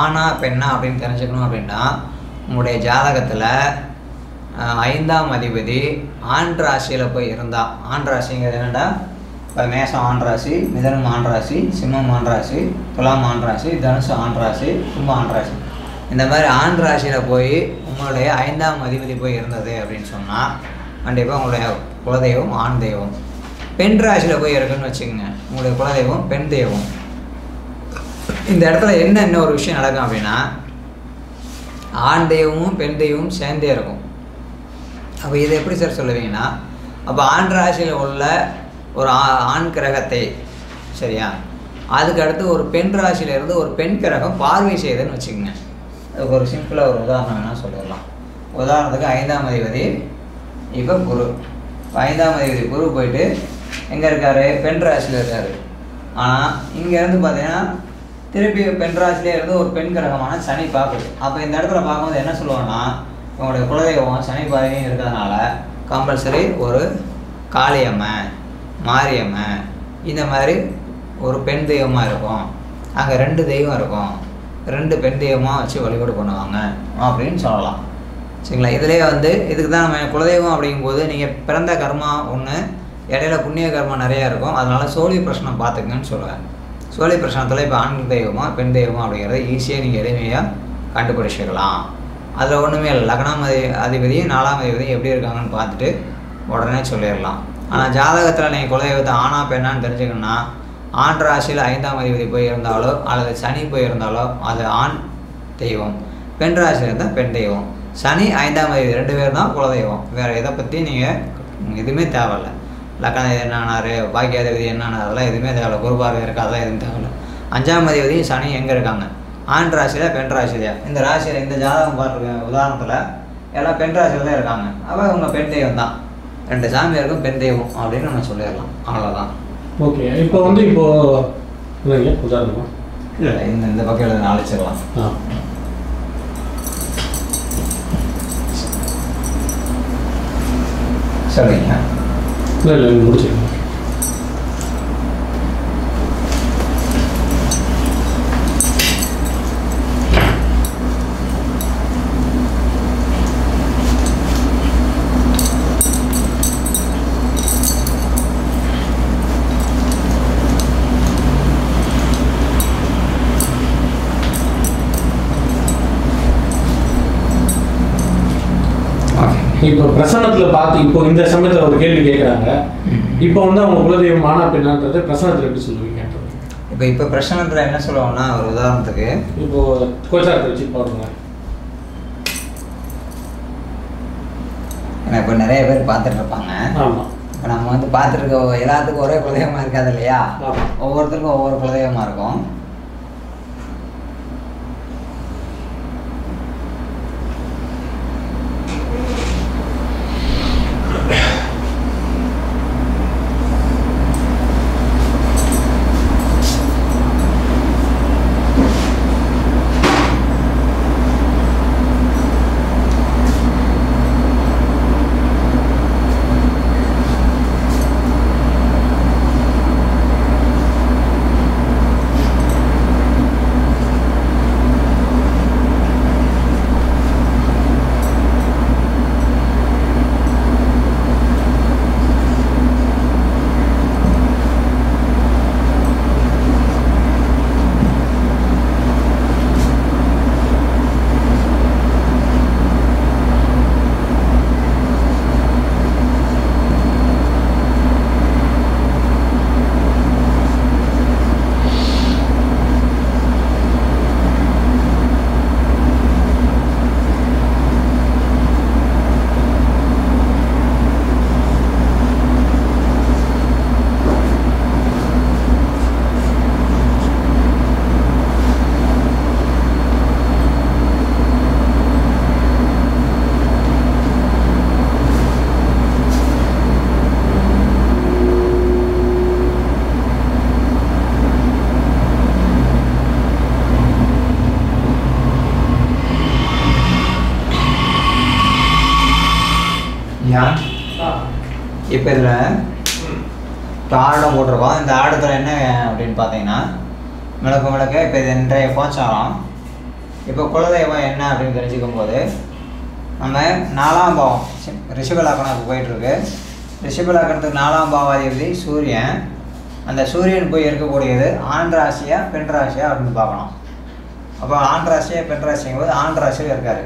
ஆணா பெண்ணா அப்படின்னு தெரிஞ்சுக்கணும் அப்படின்னா உங்களுடைய ஜாதகத்தில் ஐந்தாம் அதிபதி ஆண் ராசியில் போய் இருந்தால் ஆண் ராசிங்கிறது என்னடா இப்போ மேஷம் ஆண் ராசி மிதனம் ஆண் ராசி சிம்மம் ஆண் ராசி துலாம் ஆண் ராசி தனுசு ஆண் ராசி கும்ப ஆண் ராசி இந்த மாதிரி ஆண் ராசியில் போய் உங்களுடைய ஐந்தாம் அதிபதி போய் இருந்தது அப்படின்னு சொன்னால் கண்டிப்பாக உங்களுடைய குலதெய்வம் ஆண் தெய்வம் பெண் ராசியில் போய் இருக்குன்னு வச்சுக்கோங்க உங்களுடைய குலதெய்வம் பெண் தெய்வம் இந்த இடத்துல என்ன என்ன ஒரு விஷயம் நடக்கும் அப்படின்னா ஆண் தெய்வமும் பெண் தெய்வமும் சேர்ந்தே இருக்கும் அப்போ இதை எப்படி சார் சொல்லுவீங்கன்னா அப்போ ஆண் ராசியில் உள்ள ஒரு ஆ- ஆண் கிரகத்தை சரியா அதுக்கு அடுத்து ஒரு பெண் ராசியில இருந்து ஒரு பெண் கிரகம் பார்வை செய்யுதுன்னு வச்சுக்கோங்க அதுக்கு ஒரு சிம்பிளாக ஒரு உதாரணம் வேணால் சொல்லிடலாம் உதாரணத்துக்கு ஐந்தாம் அதிபதி இப்போ குரு இப்போ ஐந்தாம் அதிபதி குரு போயிட்டு எங்கே இருக்காரு பெண் ராசியில் இருக்காரு ஆனால் இங்கேருந்து பார்த்தீங்கன்னா திருப்பி பெண் ராசிலே இருந்து ஒரு பெண் கிரகமான சனி பார்க்குது அப்போ இந்த இடத்துல பார்க்கும்போது என்ன சொல்லுவாங்கன்னா உங்களுடைய குலதெய்வம் சனி பார்வையும் இருக்கிறதுனால கம்பல்சரி ஒரு காளியம்மன் மாரியம்மன் இந்த மாதிரி ஒரு பெண் தெய்வமாக இருக்கும் அங்கே ரெண்டு தெய்வம் இருக்கும் ரெண்டு பெண் தெய்வமாக வச்சு வழிபாடு பண்ணுவாங்க அப்படின்னு சொல்லலாம் சரிங்களா இதிலே வந்து இதுக்கு தான் நம்ம குலதெய்வம் அப்படிங்கும்போது நீங்கள் பிறந்த கர்மா ஒன்று இடையில புண்ணிய கர்மா நிறையா இருக்கும் அதனால சோழி பிரச்சனம் பார்த்துக்கங்கன்னு சொல்லுவேன் சோழி பிரச்சனத்தில் இப்போ ஆண் தெய்வமா பெண் தெய்வமா அப்படிங்கிறத ஈஸியாக நீங்கள் எளிமையாக கண்டுபிடிச்சிக்கலாம் அதில் ஒன்றுமே இல்லை லக்னாம் அதி அதிபதியும் நாலாம் அதிபதியும் எப்படி இருக்காங்கன்னு பார்த்துட்டு உடனே சொல்லிடலாம் ஆனால் ஜாதகத்தில் நீங்கள் குலதெய்வத்தை ஆணா பெண்ணான்னு தெரிஞ்சுக்கணுன்னா ஆண் ராசியில் ஐந்தாம் அதிபதி போய் இருந்தாலோ அல்லது சனி போய் இருந்தாலோ அது ஆண் தெய்வம் பெண் ராசியில் இருந்தால் பெண் தெய்வம் சனி ஐந்தாம் அதிபதி ரெண்டு பேர் தான் குலதெய்வம் வேறு இதை பற்றி நீங்கள் எதுவுமே தேவையில்ல லக்கண என்னானாரு பாக்கியாதிபதி என்னானார் அதெல்லாம் எதுவுமே தேவையில்ல குருபார்வை இருக்கா அதெல்லாம் எதுவும் தேவையில்ல அஞ்சாம் அதிபதியும் சனி எங்கே இருக்காங்க ஆண் ராசியில் பெண் ராசியிலையா இந்த ராசியில் இந்த ஜாதகம் பார்த்துருக்க உதாரணத்தில் எல்லாம் பெண் ராசியில் தான் இருக்காங்க அப்போ இவங்க பெண் தெய்வம் தான் ரெண்டு சாமியாருக்கும் பெண் தெய்வம் அப்படின்னு நம்ம சொல்லிடலாம் அவ்வளோதான் ஓகே இப்போ வந்து இப்போ இல்லைங்க உதாரணமா இல்லை இந்த இந்த பக்கம் எழுத அழைச்சிடலாம் ஆ சொல்லுங்க இல்லை இல்லை முடிச்சிருக்கேன் ஓகே இப்போ பிரசன்னத்தில் பார்த்து இப்போ இந்த சமயத்தில் ஒரு கேள்வி கேட்குறாங்க இப்போ வந்து அவங்க குலதெய்வம் ஆனா பெண்ணான்றது பிரசன்னத்தில் எப்படி சொல்லுவீங்கன்றது இப்போ இப்போ பிரச்சனத்தில் என்ன சொல்லுவாங்கன்னா ஒரு உதாரணத்துக்கு இப்போ கோச்சாரத்தை வச்சு பாருங்க ஏன்னா இப்போ நிறைய பேர் பார்த்துட்டு இருப்பாங்க ஆமாம் இப்போ நம்ம வந்து பார்த்துட்டு இருக்க எல்லாத்துக்கும் ஒரே குலதெய்வமாக இருக்காது இல்லையா ஆமா. ஒவ்வொருத்தருக்கும் ஒவ்வொரு குலதெய்வமாக இருக்கும் ஏன் இப்போ இதில் இப்போ ஆடம் போட்டிருக்கோம் இந்த ஆடத்தில் என்ன அப்படின்னு பார்த்தீங்கன்னா மிளகு மிளகு இப்போ இது இன்றைய கோச்சாரம் இப்போ குலதெய்வம் என்ன அப்படின்னு தெரிஞ்சுக்கும் போது நம்ம நாலாம் பாவம் சி- ரிஷப லக்னத்துக்கு போயிட்டுருக்கு ரிஷப லக்னத்துக்கு நாலாம் பாவாதிபதி சூரியன் அந்த சூரியன் போய் இருக்கக்கூடியது ஆண் ராசியா பெண் ராசியா அப்படின்னு பார்க்கணும் அப்போ ஆண் ராசியா பெண் ராசிங்கும் போது ஆண் ராசியில் இருக்காரு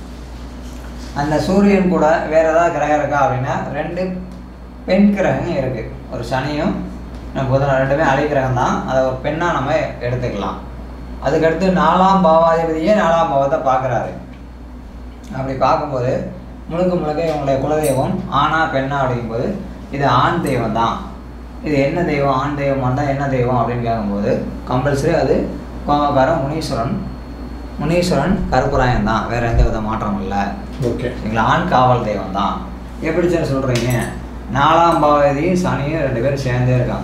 அந்த சூரியன் கூட வேற ஏதாவது கிரகம் இருக்கா அப்படின்னா ரெண்டு பெண் கிரகம் இருக்கு ஒரு சனியும் நம்ம புதன் ரெண்டுமே அலை கிரகம் தான் அதை ஒரு பெண்ணாக நம்ம எடுத்துக்கலாம் அதுக்கடுத்து நாலாம் பாவாதிபதியே நாலாம் பாவத்தை பார்க்குறாரு அப்படி பார்க்கும்போது முழுக்க முழுக்க இவங்களுடைய குலதெய்வம் ஆணா பெண்ணா அப்படிங்கும்போது இது ஆண் தெய்வம் தான் இது என்ன தெய்வம் ஆண் தெய்வம் வந்தால் என்ன தெய்வம் அப்படின்னு கேட்கும்போது கம்பல்சரி அது கோமகாரம் முனீஸ்வரன் முனீஸ்வரன் கருப்புராயன் தான் வேற எந்த வித மாற்றமும் இல்லை ஓகே சரிங்களா ஆண் காவல் தெய்வம் தான் எப்படி சார் சொல்கிறீங்க நாலாம் பாவதி சனியும் ரெண்டு பேரும் சேர்ந்தே இருக்காங்க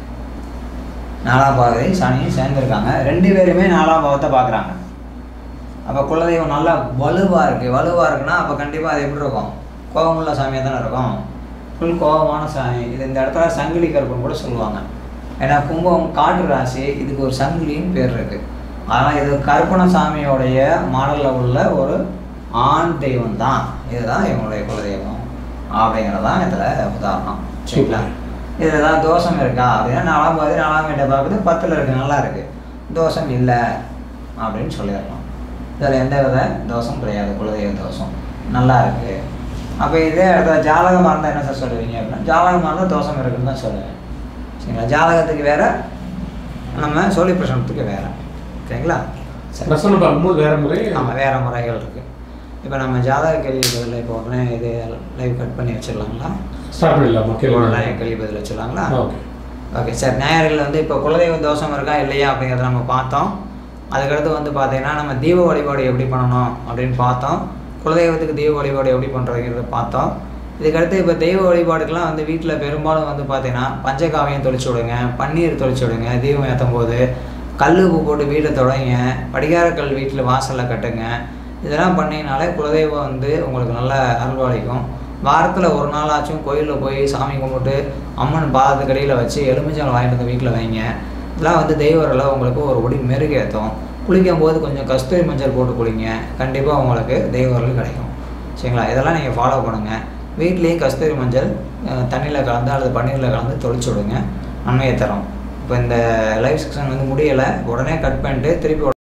நாலாம் பாவதி சனியும் சேர்ந்துருக்காங்க ரெண்டு பேருமே நாலாம் பாவத்தை பார்க்குறாங்க அப்போ குலதெய்வம் நல்லா வலுவாக இருக்குது வலுவாக இருக்குன்னா அப்போ கண்டிப்பாக அது எப்படி இருக்கும் கோபமுள்ள சாமியாக தானே இருக்கும் ஃபுல் கோபமான சாமி இது இந்த இடத்துல சங்கிலி கருப்புன்னு கூட சொல்லுவாங்க ஏன்னா கும்பம் காட்டு ராசி இதுக்கு ஒரு சங்கிலின்னு பேர் இருக்குது ஆனால் இது கருப்பண சாமியோடைய மாடலில் உள்ள ஒரு ஆண் தெய்வம் தான் இதுதான் இவங்களுடைய குலதெய்வம் அப்படிங்கிறது தான் இதில் உதாரணம் சரிங்களா இதில் ஏதாவது தோஷம் இருக்கா அப்படின்னா நாலாம் பாதி நாலாம் வீட்டை பார்க்குது பத்தில் இருக்கு நல்லா இருக்கு தோஷம் இல்லை அப்படின்னு சொல்லிடலாம் இதில் எந்த வித தோஷம் கிடையாது குலதெய்வ தோஷம் நல்லா இருக்கு அப்போ இதே இடத்துல ஜாதகமாக இருந்தால் என்ன சார் சொல்லுவீங்க அப்படின்னா ஜாதகமாக இருந்தால் தோஷம் இருக்குன்னு தான் சொல்லுவேன் சரிங்களா ஜாதகத்துக்கு வேற நம்ம சோழி பிரசனத்துக்கு வேற சரிங்களா சரி பிரசனம் பார்க்கும்போது வேற முறை ஆமாம் வேறு முறைகள் இருக்குது இப்போ நம்ம ஜாதக கேள்வி பதில் இப்போ உடனே இது லைவ் கட் பண்ணி வச்சிடலாங்களா ஸ்டார்ட் பண்ணிடலாமா உடனே கேள்வி கேள்வி பதில் வச்சிடலாங்களா ஓகே ஓகே சார் நேயர்கள் வந்து இப்போ குலதெய்வ தோஷம் இருக்கா இல்லையா அப்படிங்கிறத நம்ம பார்த்தோம் அதுக்கடுத்து வந்து பார்த்தீங்கன்னா நம்ம தீப வழிபாடு எப்படி பண்ணணும் அப்படின்னு பார்த்தோம் குலதெய்வத்துக்கு தீப வழிபாடு எப்படி பண்ணுறதுங்கிறத பார்த்தோம் இதுக்கடுத்து இப்போ தெய்வ வழிபாடுக்கெல்லாம் வந்து வீட்டில் பெரும்பாலும் வந்து பார்த்தீங்கன்னா பஞ்சகாவியம் தொளிச்சு விடுங்க பன்னீர் தொளிச்சு விடுங்க தீபம் ஏற்றும் போது கல் உப்பு போட்டு வீட்டை தொடங்க படிகாரக்கல் வீட்டில் வாசலில் கட்டுங்க இதெல்லாம் பண்ணிங்கனாலே குலதெய்வம் வந்து உங்களுக்கு நல்ல அருள்வாளிக்கும் வாரத்தில் ஒரு நாளாச்சும் கோயிலில் போய் சாமி கும்பிட்டு அம்மன் பாதத்துக்கடியில் வச்சு எலுமிச்சம் வாங்கிட்டு வந்து வீட்டில் வைங்க இதெல்லாம் வந்து தெய்வரில் உங்களுக்கு ஒரு ஒடி மெருகேற்றும் குளிக்கும் போது கொஞ்சம் கஸ்தூரி மஞ்சள் போட்டு குளிங்க கண்டிப்பாக உங்களுக்கு தெய்வர்கள் கிடைக்கும் சரிங்களா இதெல்லாம் நீங்கள் ஃபாலோ பண்ணுங்கள் வீட்லேயும் கஸ்தூரி மஞ்சள் தண்ணியில் கலந்து அல்லது பன்னீரில் கலந்து தொளிச்சு விடுங்க நன்மையை தரும் இப்போ இந்த லைவ் செக்ஷன் வந்து முடியலை உடனே கட் பண்ணிட்டு திருப்பி